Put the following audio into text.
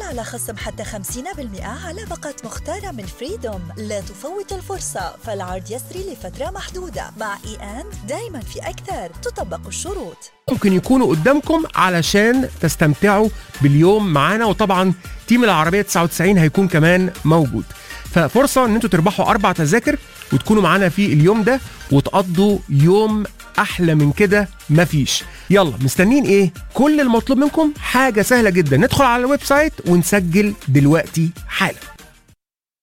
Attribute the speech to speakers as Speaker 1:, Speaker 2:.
Speaker 1: على خصم حتى 50% على باقة مختارة من فريدوم لا تفوت الفرصة فالعرض يسري لفترة محدودة مع اي ان دايما في أكثر تطبق الشروط
Speaker 2: ممكن يكونوا قدامكم علشان تستمتعوا باليوم معانا وطبعا تيم العربية 99 هيكون كمان موجود ففرصة ان انتوا تربحوا اربع تذاكر وتكونوا معانا في اليوم ده وتقضوا يوم احلى من كده مفيش يلا مستنيين ايه كل المطلوب منكم حاجة سهلة جدا ندخل على الويب سايت ونسجل دلوقتي حالا